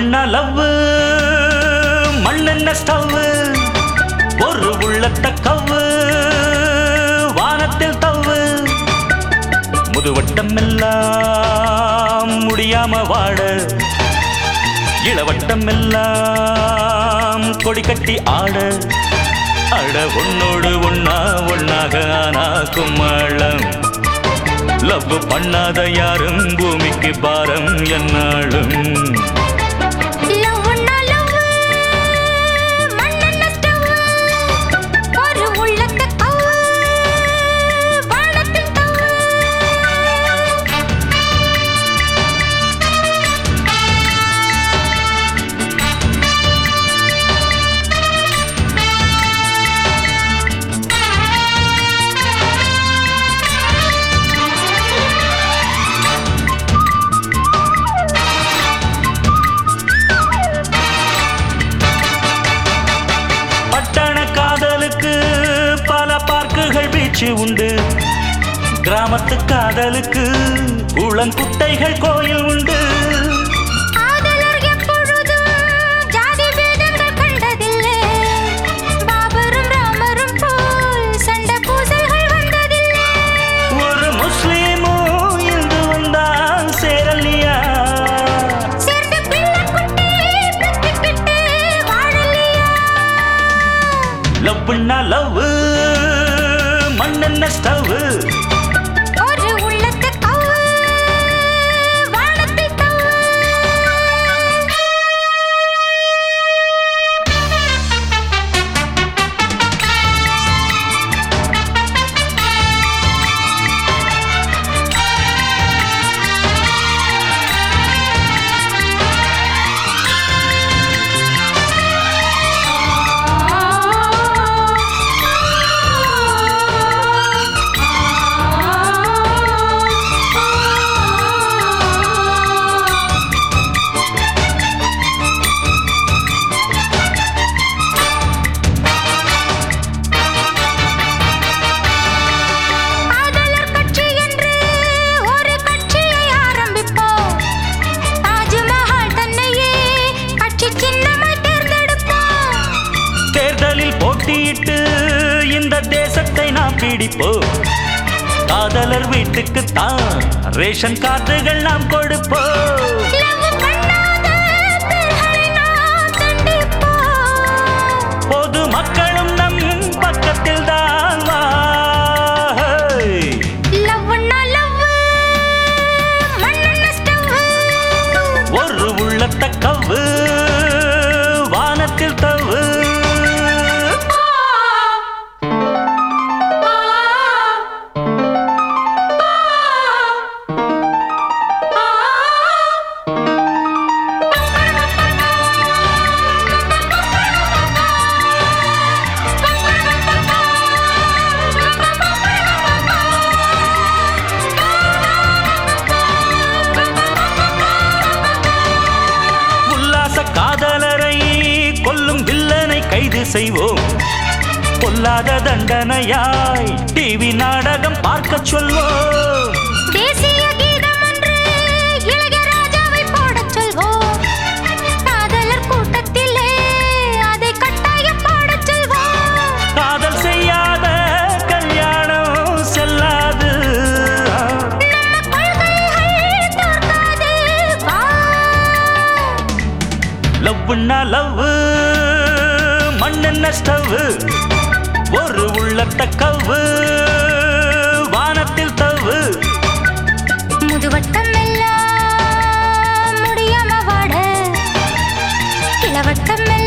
லவ்னா love மண்ணென்ன stove ஒரு உள்ளத்த கவ்வு வானத்தில் தவ்வு முதுவட்டம் எல்லாம் முடியாம வாட இளவட்டம் எல்லாம் கொடி கட்டி ஆட அட உன்னோடு ஒன்னா ஒன்னாக ஆனா கும்மாளம் லவ் பண்ணாத யாரும் பூமிக்கு பாரம் என்னாலும் லவ்னா லவ் மண்ணென்ன ஸ்டவ் ஒரு உள்ளத்த கவ்வு வானத்தில் தவ்வு பட்டண காதலுக்கு பல பார்க்குகள் பீச்சு உண்டு கிராமத்து காதலுக்கு குளங்குட்டைகள் கோயில் உண்டு காதலர் எப்பொழுதும் ஜாதி பேதங்கள் கண்டதில்லை பாபரும் ராமரும் போல் சண்டை பூசல்கள் வந்ததில்லை ஒரு முஸ்லீமும் இந்து வந்தான் சேரலியா சேர்ந்து பிள்ளை குட்டி பெத்துக்கிட்டு வாழலையா லவ்னா லவ் மண்ணென்ன ஸ்டவ் ஒரு உள்ளத்த கவ்வு வானத்தில் தவ்வு காதலர் கட்சி என்று ஒரு கட்சியை ஆரம்பிப்போம் தாஜ்மஹால் தன்னையே கட்சி சின்னமாய் தேர்ந்தெடுப்போம் தேர்தலில் போட்டியிட்டு இந்த தேசத்தை நாம் பிடிப்போம் காதலர் வீட்டுக்கு தான் ரேஷன் கார்டுகள் நாம் கொடுப்போம் லவ் பண்ணாத பேர்களை நாம் தண்டிப்போம் பொது மக்களும் நம் பக்கத்தில் தான் லவ்னா லவ் மண்ணென்ன ஸ்டவ் ஒரு உள்ளத்த கவ்வு வானத்தில் தவ்வு உல்லாச காதலரை கொல்லும் வில்லனை கைது செய்வோம் பொல்லாத தண்டனையாய் டிவி நாடகம் பார்க்க சொல்வோம் தேசிய கீதம் ஒன்று இளையராஜாவை பாடச் சொல்வோம் காதலர் கூட்டத்திலே அதை கட்டாயம் பாடச் சொல்வோம் காதல் செய்யாத கல்யாணம் செல்லாது நம்ம கொள்கைகள் தோற்காது வா லவ்னா லவ் மண்ணென்ன ஸ்டவ் ஒரு உள்ளத்த கவ்வு வானத்தில் தவ்வு முதுவட்டம் எல்லாம் முடியாம வாட இளவட்டம் எல்லாம்